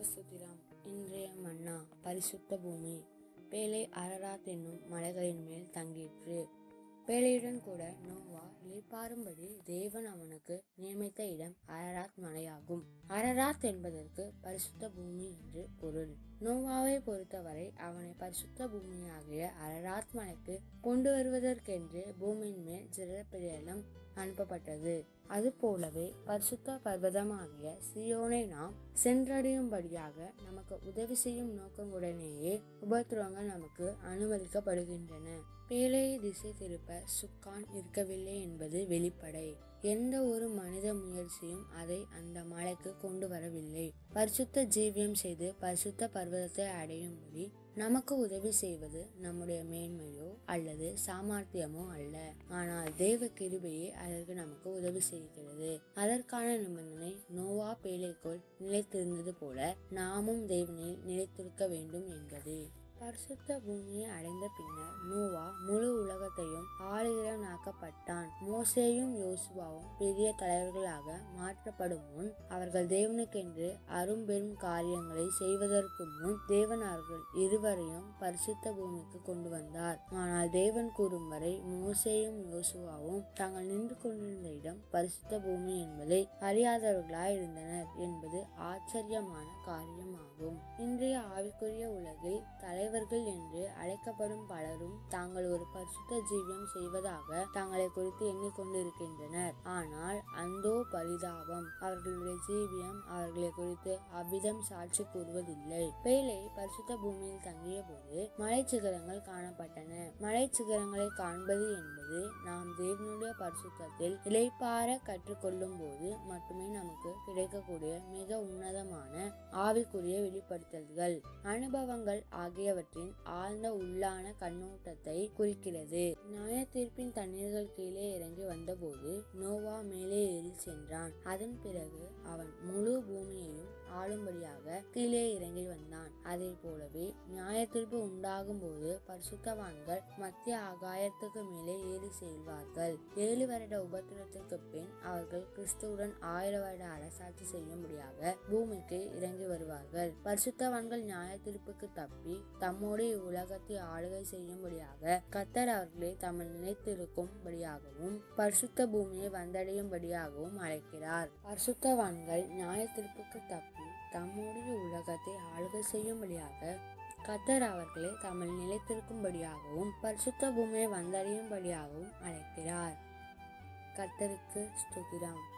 கர்த்தருக்கு சுத்திரம் இன்றைய மன்னா பரிசுத்த பூமி பேலை அரராத் என்னும் மலைகளின் மேல் தங்கிற்று பேழையுடன் கூட நோவா இளைப்பாறும்படி தேவன் அவனுக்கு நியமித்த இடம் அரராத் மலையாகும் அரராத் என்பதற்கு பரிசுத்த பூமி என்று பொருள் நோவாவை பொறுத்தவரை அவனை பரிசுத்த பூமியாகிய அரராத் மலைக்கு கொண்டு வருவதற்கென்று பூமியின் மேல் ஜலப்பிரேலம் அனுப்பப்பட்டது அதுபோலவே பரிசுத்த பர்வதமாகிய சியோனை நாம் சென்றடையும்படியாக நமக்கு உதவி செய்யும் நோக்கங்களுடனேயே உபத்திரவங்கள் நமக்கு அனுமதிக்கப்படுகின்றன பேழையை திசை திருப்ப சுக்கான் இருக்கவில்லை என்பது வெளிப்படை எந்த ஒரு மனித முயற்சியும் அதை அந்த மலைக்கு கொண்டு வரவில்லை பரிசுத்த ஜீவியம் செய்து பரிசுத்த பர்வதத்தை அடையும்படி நமக்கு உதவி செய்வது நம்முடைய மேன்மையோ அல்லது சாமர்த்தியமோ அல்ல ஆனால் தேவ கிருபையே அதற்கு நமக்கு உதவி செய்கிறது அதற்கான நிபந்தனை நோவா பேழைக்குள் நிலைத்திருந்தது போல நாமும் தேவனில் நிலைத்திருக்க வேண்டும் என்பதே பரிசுத்த பூமியை அடைந்த பின்னர் நோவா முழு உலகத்தையும் ஆளுகிறவனாக்கப்பட்டான் மோசேயும் யோசுவாவும் பெரிய தலைவர்களாக மாற்றப்படும் முன் அவர்கள் தேவனுக்கென்று அரும்பெரும் காரியங்களை செய்வதற்கு முன் தேவன் அவர்கள் இருவரையும் பரிசுத்த பூமிக்கு கொண்டு வந்தார் ஆனால் தேவன் கூறும் வரை மோசேயும் யோசுவாவும் தாங்கள் நின்று கொண்டிருந்த இடம் பரிசுத்த பூமி என்பதை அறியாதவர்களாய் இருந்தனர் என்பது ஆச்சரியமான காரியமாகும் இன்றைய ஆவிக்குரிய உலகில் தலைவர்கள் என்று அழைக்கப்படும் பலரும் தாங்கள் ஒரு பரிசுத்த ஜீவியம் செய்வதாக தங்களை குறித்து எண்ணிக்கொண்டிருக்கின்றனர் ஆனால் அந்தோ பரிதாபம் அவர்களுடைய ஜீவியம் அவர்களை குறித்து அவ்விதம் சாட்சி கூறுவதில்லை பேலை பரிசுத்த பூமியில் தங்கிய போது மலை சிகரங்கள் காணப்பட்டன மலை சிகரங்களை காண்பது என்பது நாம் தேவனுடைய பரிசுத்தத்தில் இலைப்பார கற்றுக்கொள்ளும் போது மட்டுமே நமக்கு கிடைக்கக்கூடிய மிக உன்னதமான ஆவிக்குரிய வெளிப்படுத்தல்கள் அனுபவங்கள் ஆகியவற்றின் ஆழ்ந்த உள்ளான கண்ணோட்டத்தை குறிக்கிறது நியாய தீர்ப்பின் தண்ணீர்கள் கீழே இறங்கி வந்தபோது நோவா மேலே ஏறி சென்றான் அதன் பிறகு அவன் முழு பூமியையும் ஆளும்படியாக கீழே இறங்கி வந்தான் அதே போலவே நியாய தீர்ப்பு உண்டாகும் போது பரிசுத்தவான்கள் மத்திய ஆகாயத்துக்கு மேலே ஏறி செல்வார்கள் ஏழு வருட உபத்திரத்திற்கு பின் அவர்கள் கிறிஸ்துவுடன் ஆயிரம் வருட அரசாட்சி செய்யும்படியாக பூமிக்கு இறங்கி வருவார்கள் பரிசுத்தவான்கள் நியாய தீர்ப்புக்கு தப்பி தம்மோடு இவ்வுலகத்தை ஆளுகை செய்யும்படியாக கத்தர் அவர்களை தம்மில் நினைத்திருக்கும்படியாகவும் பரிசுத்த பூமியை வந்தடையும்படியாகவும் அழைக்கிறார் பரிசுத்தவான்கள் நியாய தீர்ப்புக்கு தப்பி தம்முடைய உலகத்தை ஆளுகை செய்யும்படியாக கத்தர் அவர்களை தம்மில் நிலைத்திருக்கும்படியாகவும் பரிசுத்த பூமியை வந்தடையும்படியாகவும் அழைக்கிறார் கத்தருக்கு ஸ்துதிராம்